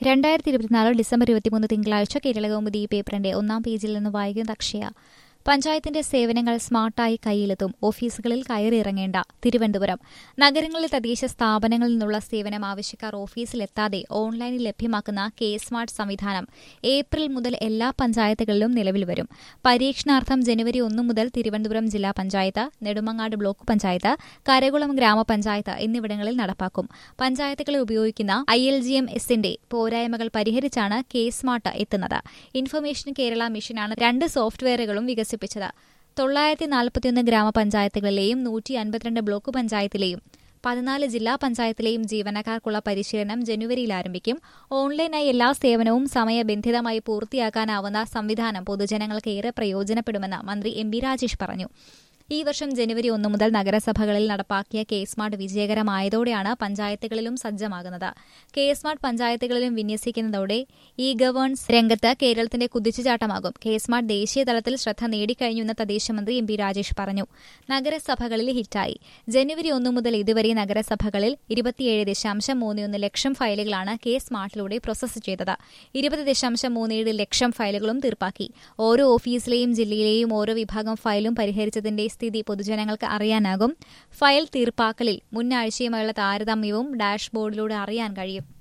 രണ്ടായിരത്തി ഇരുപത്തിനാല് ഡിസംബർ ഇരുപത്തിമൂന്ന് തിങ്കളാഴ്ച കേരളകൗമുദി പേപ്പറിന്റെ ഒന്നാം പേജിൽ നിന്ന് വായിക്കുന്ന അക്ഷയ പഞ്ചായത്തിന്റെ സേവനങ്ങൾ സ്മാർട്ടായി കയ്യിലെത്തും ഓഫീസുകളിൽ കയറിയിറങ്ങേണ്ട തിരുവനന്തപുരം നഗരങ്ങളിൽ തദ്ദേശ സ്ഥാപനങ്ങളിൽ നിന്നുള്ള സേവനം ആവശ്യക്കാർ ഓഫീസിലെത്താതെ ഓൺലൈനിൽ ലഭ്യമാക്കുന്ന കെ സ്മാർട്ട് സംവിധാനം ഏപ്രിൽ മുതൽ എല്ലാ പഞ്ചായത്തുകളിലും നിലവിൽ വരും പരീക്ഷണാർത്ഥം ജനുവരി ഒന്ന് മുതൽ തിരുവനന്തപുരം ജില്ലാ പഞ്ചായത്ത് നെടുമങ്ങാട് ബ്ലോക്ക് പഞ്ചായത്ത് കരകുളം ഗ്രാമപഞ്ചായത്ത് എന്നിവിടങ്ങളിൽ നടപ്പാക്കും പഞ്ചായത്തുകളിൽ ഉപയോഗിക്കുന്ന ഐ എൽ ജി എം എസിന്റെ പോരായ്മകൾ പരിഹരിച്ചാണ് കെ സ്മാർട്ട് എത്തുന്നത് ഇൻഫർമേഷൻ കേരള മിഷനാണ് രണ്ട് സോഫ്റ്റ്വെയറുകളും വികസിപ്പിച്ചത് തൊള്ളായിരത്തി നാൽപ്പത്തിയൊന്ന് ഗ്രാമപഞ്ചായത്തുകളിലെയും നൂറ്റി അൻപത്തിരണ്ട് ബ്ലോക്ക് പഞ്ചായത്തിലെയും പതിനാല് ജില്ലാ പഞ്ചായത്തിലെയും ജീവനക്കാർക്കുള്ള പരിശീലനം ജനുവരിയിൽ ആരംഭിക്കും ഓൺലൈനായി എല്ലാ സേവനവും സമയബന്ധിതമായി പൂർത്തിയാക്കാനാവുന്ന സംവിധാനം പൊതുജനങ്ങൾക്ക് ഏറെ പ്രയോജനപ്പെടുമെന്ന് മന്ത്രി എം ബി രാജേഷ് പറഞ്ഞു ഈ വർഷം ജനുവരി ഒന്ന് മുതൽ നഗരസഭകളിൽ നടപ്പാക്കിയ കെ സ്മാർട്ട് വിജയകരമായതോടെയാണ് പഞ്ചായത്തുകളിലും സജ്ജമാകുന്നത് കെ സ്മാർട്ട് പഞ്ചായത്തുകളിലും വിന്യസിക്കുന്നതോടെ ഇ ഗവേൺസ് രംഗത്ത് കേരളത്തിന്റെ കുതിച്ചുചാട്ടമാകും കെ സ്മാർട്ട് ദേശീയ തലത്തിൽ ശ്രദ്ധ നേടിക്കഴിഞ്ഞുവെന്ന് തദ്ദേശമന്ത്രി എം പി രാജേഷ് പറഞ്ഞു നഗരസഭകളിൽ ഹിറ്റായി ജനുവരി ഒന്ന് മുതൽ ഇതുവരെ നഗരസഭകളിൽ ഇരുപത്തിയേഴ് ദശാംശം മൂന്ന് ലക്ഷം ഫയലുകളാണ് കെ സ്മാർട്ടിലൂടെ പ്രോസസ് ചെയ്തത് ഇരുപത് ദശാംശം മൂന്നേഴ് ലക്ഷം ഫയലുകളും തീർപ്പാക്കി ഓരോ ഓഫീസിലെയും ജില്ലയിലെയും ഓരോ വിഭാഗം ഫയലും പരിഹരിച്ചതിന്റെ സ്ഥിതി പൊതുജനങ്ങൾക്ക് അറിയാനാകും ഫയൽ തീർപ്പാക്കലിൽ മുന്നാഴ്ചയുമായുള്ള താരതമ്യവും ഡാഷ്ബോർഡിലൂടെ അറിയാൻ കഴിയും